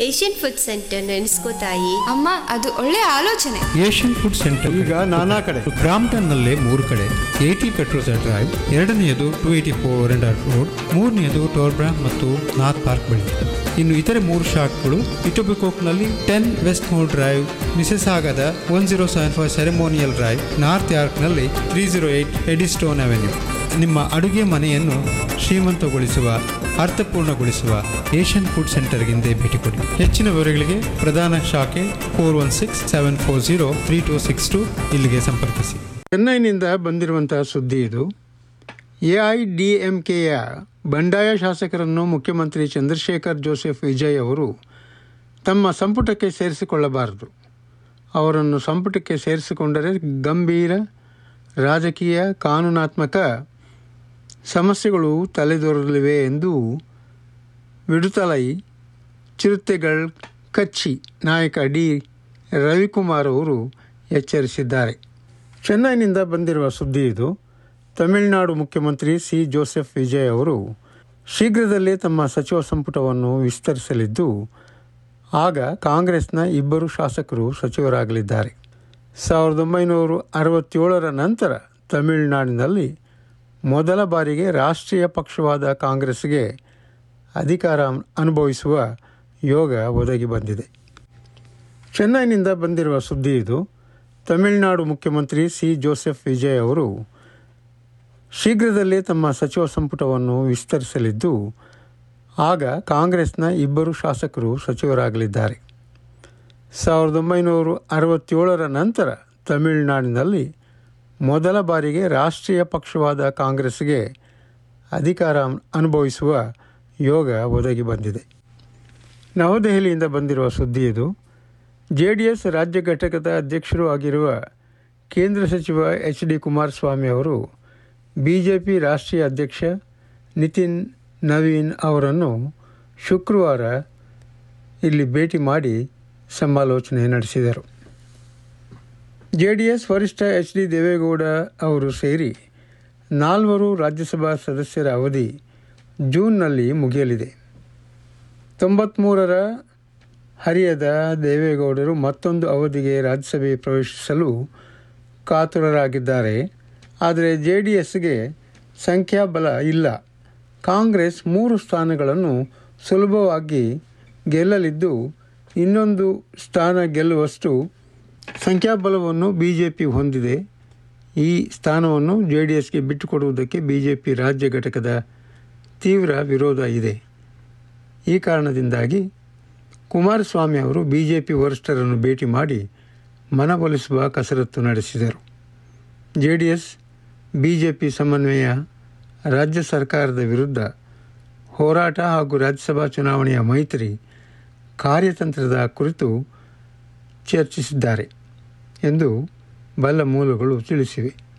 Asian food centre ನೆನೆಸ್ಕೋತಾಯಿ ಅಮ್ಮ ಅದು ಒಳ್ಳೆ ಆಲೋಚನೆ ಏಷ್ಯನ್ ಫುಡ್ ಸೆಂಟರ್ ಈಗ ನಾನಾ ಕಡೆ ಬ್ರಾಂಪ್ಟನ್ನಲ್ಲೇ ಮೂರು ಕಡೆ ಏಟಿ ಪೆಟ್ರೋಲ್ ಡ್ರೈವ್ ಎರಡನೆಯದು two eighty four Rendard Road ಮೂರನೆಯದು ಟೋರ್ಬ್ರಾ ಮತ್ತು ನಾರ್ತ್ ಪಾರ್ಕ್ ಬಳಿ ಇನ್ನು ಇತರೆ ಮೂರು ಶಾಪ್ಗಳು ಇಟೋಬಿಕೋಕ್ನಲ್ಲಿ ಟೆನ್ ವೆಸ್ಟ್ ಮೋರ್ ಡ್ರೈವ್ ಮಿಸಸ್ ಆಗದ one zero seven five Ceremonial Drive North ಯಾರ್ಕ್ನಲ್ಲಿ three zero eight Eddystone Avenue ನಿಮ್ಮ ಅಡುಗೆ ಮನೆಯನ್ನು ಶ್ರೀಮಂತಗೊಳಿಸುವ ಅರ್ಥಪೂರ್ಣಗೊಳಿಸುವ ಏಷ್ಯನ್ ಫುಡ್ ಸೆಂಟರ್ಗಿಂದೇ ಭೇಟಿ ಕೊಡಿ ಹೆಚ್ಚಿನ ವಿವರಗಳಿಗೆ ಪ್ರಧಾನ ಶಾಖೆ four one six seven four zero three two six two ಇಲ್ಲಿಗೆ ಸಂಪರ್ಕಿಸಿ ಚೆನ್ನೈನಿಂದ ಬಂದಿರುವಂತಹ ಸುದ್ದಿ ಇದು ಎ ಐ ಡಿ ಎಂ ಕೆಯ ಬಂಡಾಯ ಶಾಸಕರನ್ನು ಮುಖ್ಯಮಂತ್ರಿ ಚಂದ್ರಶೇಖರ್ ಜೋಸೆಫ್ ವಿಜಯ್ ಅವರು ತಮ್ಮ ಸಂಪುಟಕ್ಕೆ ಸೇರಿಸಿಕೊಳ್ಳಬಾರದು ಅವರನ್ನು ಸಂಪುಟಕ್ಕೆ ಸೇರಿಸಿಕೊಂಡರೆ ಗಂಭೀರ ರಾಜಕೀಯ ಕಾನೂನಾತ್ಮಕ ಸಮಸ್ಯೆಗಳು ತಲೆದೋರಲಿವೆ ಎಂದು ವಿಡುತಲೈ ಚಿರತೆಗಳ್ ಕಚ್ಚಿ ನಾಯಕ ಡಿ ರವಿಕುಮಾರ್ ಅವರು ಎಚ್ಚರಿಸಿದ್ದಾರೆ ಚೆನ್ನೈನಿಂದ ಬಂದಿರುವ ಸುದ್ದಿ ಇದು ತಮಿಳುನಾಡು ಮುಖ್ಯಮಂತ್ರಿ ಸಿ ಜೋಸೆಫ್ ವಿಜಯ್ ಅವರು ಶೀಘ್ರದಲ್ಲೇ ತಮ್ಮ ಸಚಿವ ಸಂಪುಟವನ್ನು ವಿಸ್ತರಿಸಲಿದ್ದು ಆಗ ಕಾಂಗ್ರೆಸ್ನ ಇಬ್ಬರು ಶಾಸಕರು ಸಚಿವರಾಗಲಿದ್ದಾರೆ ಸಾವಿರದ ಒಂಬೈನೂರ ಅರವತ್ತೇಳರ ನಂತರ ತಮಿಳುನಾಡಿನಲ್ಲಿ ಮೊದಲ ಬಾರಿಗೆ ರಾಷ್ಟ್ರೀಯ ಪಕ್ಷವಾದ ಕಾಂಗ್ರೆಸ್ಗೆ ಅಧಿಕಾರ ಅನುಭವಿಸುವ ಯೋಗ ಒದಗಿ ಬಂದಿದೆ ಚೆನ್ನೈನಿಂದ ಬಂದಿರುವ ಸುದ್ದಿ ಇದು ತಮಿಳುನಾಡು ಮುಖ್ಯಮಂತ್ರಿ ಸಿ ಜೋಸೆಫ್ ವಿಜಯ್ ಅವರು ಶೀಘ್ರದಲ್ಲೇ ತಮ್ಮ ಸಚಿವ ಸಂಪುಟವನ್ನು ವಿಸ್ತರಿಸಲಿದ್ದು ಆಗ ಕಾಂಗ್ರೆಸ್ನ ಇಬ್ಬರು ಶಾಸಕರು ಸಚಿವರಾಗಲಿದ್ದಾರೆ ಸಾವಿರದ ಒಂಬೈನೂರ ಅರವತ್ತೇಳರ ನಂತರ ತಮಿಳುನಾಡಿನಲ್ಲಿ ಮೊದಲ ಬಾರಿಗೆ ರಾಷ್ಟ್ರೀಯ ಪಕ್ಷವಾದ ಕಾಂಗ್ರೆಸ್ಗೆ ಅಧಿಕಾರ ಅನುಭವಿಸುವ ಯೋಗ ಒದಗಿ ಬಂದಿದೆ ನವದೆಹಲಿಯಿಂದ ಬಂದಿರುವ ಸುದ್ದಿ ಇದು ಜೆ ಡಿ ಎಸ್ ರಾಜ್ಯ ಘಟಕದ ಅಧ್ಯಕ್ಷರು ಆಗಿರುವ ಕೇಂದ್ರ ಸಚಿವ ಎಚ್ ಡಿ ಕುಮಾರಸ್ವಾಮಿ ಅವರು ಬಿ ಜೆ ಪಿ ರಾಷ್ಟ್ರೀಯ ಅಧ್ಯಕ್ಷ ನಿತಿನ್ ನವೀನ್ ಅವರನ್ನು ಶುಕ್ರವಾರ ಇಲ್ಲಿ ಭೇಟಿ ಮಾಡಿ ಸಮಾಲೋಚನೆ ನಡೆಸಿದರು ಜೆ ಡಿ ಎಸ್ ವರಿಷ್ಠ ಎಚ್ ಡಿ ದೇವೇಗೌಡ ಅವರು ಸೇರಿ ನಾಲ್ವರು ರಾಜ್ಯಸಭಾ ಸದಸ್ಯರ ಅವಧಿ ಜೂನ್ನಲ್ಲಿ ಮುಗಿಯಲಿದೆ ತೊಂಬತ್ತ್ಮೂರರ ಹರಿಯದ ದೇವೇಗೌಡರು ಮತ್ತೊಂದು ಅವಧಿಗೆ ರಾಜ್ಯಸಭೆ ಪ್ರವೇಶಿಸಲು ಕಾತುರರಾಗಿದ್ದಾರೆ ಆದರೆ ಜೆ ಡಿ ಎಸ್ಗೆ ಸಂಖ್ಯಾಬಲ ಇಲ್ಲ ಕಾಂಗ್ರೆಸ್ ಮೂರು ಸ್ಥಾನಗಳನ್ನು ಸುಲಭವಾಗಿ ಗೆಲ್ಲಲಿದ್ದು ಇನ್ನೊಂದು ಸ್ಥಾನ ಗೆಲ್ಲುವಷ್ಟು ಸಂಖ್ಯಾಬಲವನ್ನು ಬಿ ಜೆ ಪಿ ಹೊಂದಿದೆ ಈ ಸ್ಥಾನವನ್ನು ಜೆ ಡಿ ಎಸ್ಗೆ ಬಿಟ್ಟುಕೊಡುವುದಕ್ಕೆ ಬಿ ಜೆ ಪಿ ರಾಜ್ಯ ಘಟಕದ ತೀವ್ರ ವಿರೋಧ ಇದೆ ಈ ಕಾರಣದಿಂದಾಗಿ ಕುಮಾರಸ್ವಾಮಿ ಅವರು ಬಿ ಜೆ ಪಿ ವರಿಷ್ಠರನ್ನು ಭೇಟಿ ಮಾಡಿ ಮನವೊಲಿಸುವ ಕಸರತ್ತು ನಡೆಸಿದರು J D S B J P ಸಮನ್ವಯ ರಾಜ್ಯ ಸರ್ಕಾರದ ವಿರುದ್ಧ ಹೋರಾಟ ಹಾಗೂ ರಾಜ್ಯಸಭಾ ಚುನಾವಣೆಯ ಮೈತ್ರಿ ಕಾರ್ಯತಂತ್ರದ ಕುರಿತು ಚರ್ಚಿಸಿದ್ದಾರೆ ಎಂದು ಬಲ್ಲ ಮೂಲಗಳು ತಿಳಿಸಿವೆ